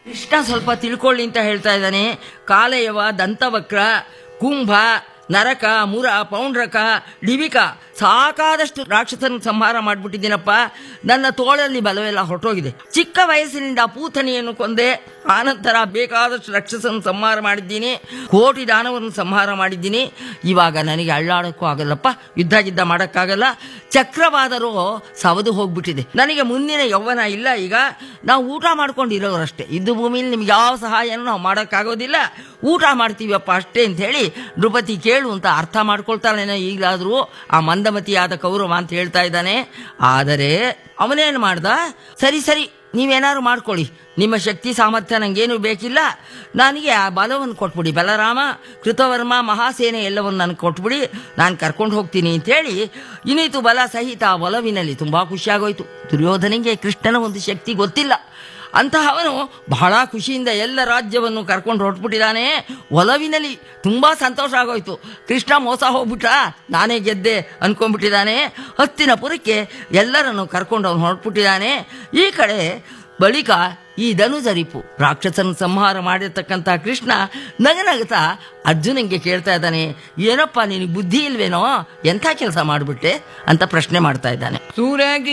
ಕೃಷ್ಣ ಸ್ವಲ್ಪ ತಿಳ್ಕೊಳ್ಳಿ ಅಂತ ಹೇಳ್ತಾ ಇದ್ದಾನೆ ಕಾಲಯವ ದಂತವಕ್ರ ಕುಂಭ ನರಕ ಮುರ ಪೌಂಡ್ರಕ ಡಿವಿಕ ಸಾಕಾದಷ್ಟು ರಾಕ್ಷಸನ ಸಂಹಾರ ಮಾಡ್ಬಿಟ್ಟಿದ್ದೀನಪ್ಪ ನನ್ನ ತೋಳಲ್ಲಿ ಬಲವೆಲ್ಲ ಹೊರಟೋಗಿದೆ ಚಿಕ್ಕ ವಯಸ್ಸಿನಿಂದ ಪೂತನಿಯನ್ನು ಕೊಂದೆ ಆನಂತರ ಬೇಕಾದಷ್ಟು ರಾಕ್ಷಸನ ಸಂಹಾರ ಮಾಡಿದ್ದೀನಿ ಕೋಟಿ ದಾನವನ್ನು ಸಂಹಾರ ಮಾಡಿದ್ದೀನಿ ಇವಾಗ ನನಗೆ ಅಳ್ಳಾಡಕ್ಕೂ ಆಗಲ್ಲಪ್ಪ ಯುದ್ಧ ಗಿದ್ದ ಮಾಡೋಕ್ಕಾಗಲ್ಲ ಚಕ್ರವಾದರೂ ಸವದು ಹೋಗ್ಬಿಟ್ಟಿದೆ ನನಗೆ ಮುಂದಿನ ಯೌವನ ಇಲ್ಲ ಈಗ ನಾವು ಊಟ ಮಾಡ್ಕೊಂಡಿರೋರಷ್ಟೇ ಇದ್ದು ಭೂಮಿಯಲ್ಲಿ ನಿಮ್ಗೆ ಯಾವ ಸಹಾಯನೂ ನಾವು ಮಾಡೋಕ್ಕಾಗೋದಿಲ್ಲ ಊಟ ಮಾಡ್ತೀವಪ್ಪ ಅಷ್ಟೇ ಅಂತ ಹೇಳಿ ನೃಪತಿ ಕೇಳು ಅಂತ ಅರ್ಥ ಮಾಡ್ಕೊಳ್ತಾಳೇನೋ ಈಗಲಾದರೂ ಆ ಮಂದಮತಿಯಾದ ಕೌರವ ಅಂತ ಹೇಳ್ತಾ ಇದ್ದಾನೆ ಆದರೆ ಅವನೇನು ಮಾಡ್ದ ಸರಿ ಸರಿ ನೀವೇನಾದ್ರು ಮಾಡ್ಕೊಳ್ಳಿ ನಿಮ್ಮ ಶಕ್ತಿ ಸಾಮರ್ಥ್ಯ ನನಗೇನು ಬೇಕಿಲ್ಲ ನನಗೆ ಆ ಬಲವನ್ನು ಕೊಟ್ಬಿಡಿ ಬಲರಾಮ ಕೃತವರ್ಮ ಮಹಾಸೇನೆ ಎಲ್ಲವನ್ನು ನನಗೆ ಕೊಟ್ಬಿಡಿ ನಾನು ಕರ್ಕೊಂಡು ಹೋಗ್ತೀನಿ ಅಂತೇಳಿ ಇನ್ನಿತು ಬಲ ಸಹಿತ ಆ ಒಲವಿನಲ್ಲಿ ತುಂಬ ಖುಷಿಯಾಗೋಯ್ತು ದುರ್ಯೋಧನಿಗೆ ಕೃಷ್ಣನ ಒಂದು ಶಕ್ತಿ ಗೊತ್ತಿಲ್ಲ ಅಂತಹವನು ಬಹಳ ಖುಷಿಯಿಂದ ಎಲ್ಲ ರಾಜ್ಯವನ್ನು ಕರ್ಕೊಂಡು ಹೊರಟ್ಬಿಟ್ಟಿದ್ದಾನೆ ಒಲವಿನಲ್ಲಿ ತುಂಬಾ ಸಂತೋಷ ಆಗೋಯ್ತು ಕೃಷ್ಣ ಮೋಸ ಹೋಗ್ಬಿಟ್ಟ ನಾನೇ ಗೆದ್ದೆ ಅನ್ಕೊಂಡ್ಬಿಟ್ಟಿದ್ದಾನೆ ಹತ್ತಿನಪುರಕ್ಕೆ ಎಲ್ಲರನ್ನು ಕರ್ಕೊಂಡು ಅವನು ಹೊರಟ್ಬಿಟ್ಟಿದ್ದಾನೆ ಈ ಕಡೆ ಬಳಿಕ ಈ ಧನುಜರಿಪು ರಾಕ್ಷಸನ ಸಂಹಾರ ಮಾಡಿರ್ತಕ್ಕಂಥ ಕೃಷ್ಣ ನಗನಗತಾ ಅರ್ಜುನಂಗೆ ಕೇಳ್ತಾ ಇದ್ದಾನೆ ಏನಪ್ಪ ನಿನಗೆ ಬುದ್ಧಿ ಇಲ್ವೇನೋ ಎಂಥ ಕೆಲಸ ಮಾಡಿಬಿಟ್ಟೆ ಅಂತ ಪ್ರಶ್ನೆ ಮಾಡ್ತಾ ಇದ್ದಾನೆ ಸೂರ್ಯಾಗಿ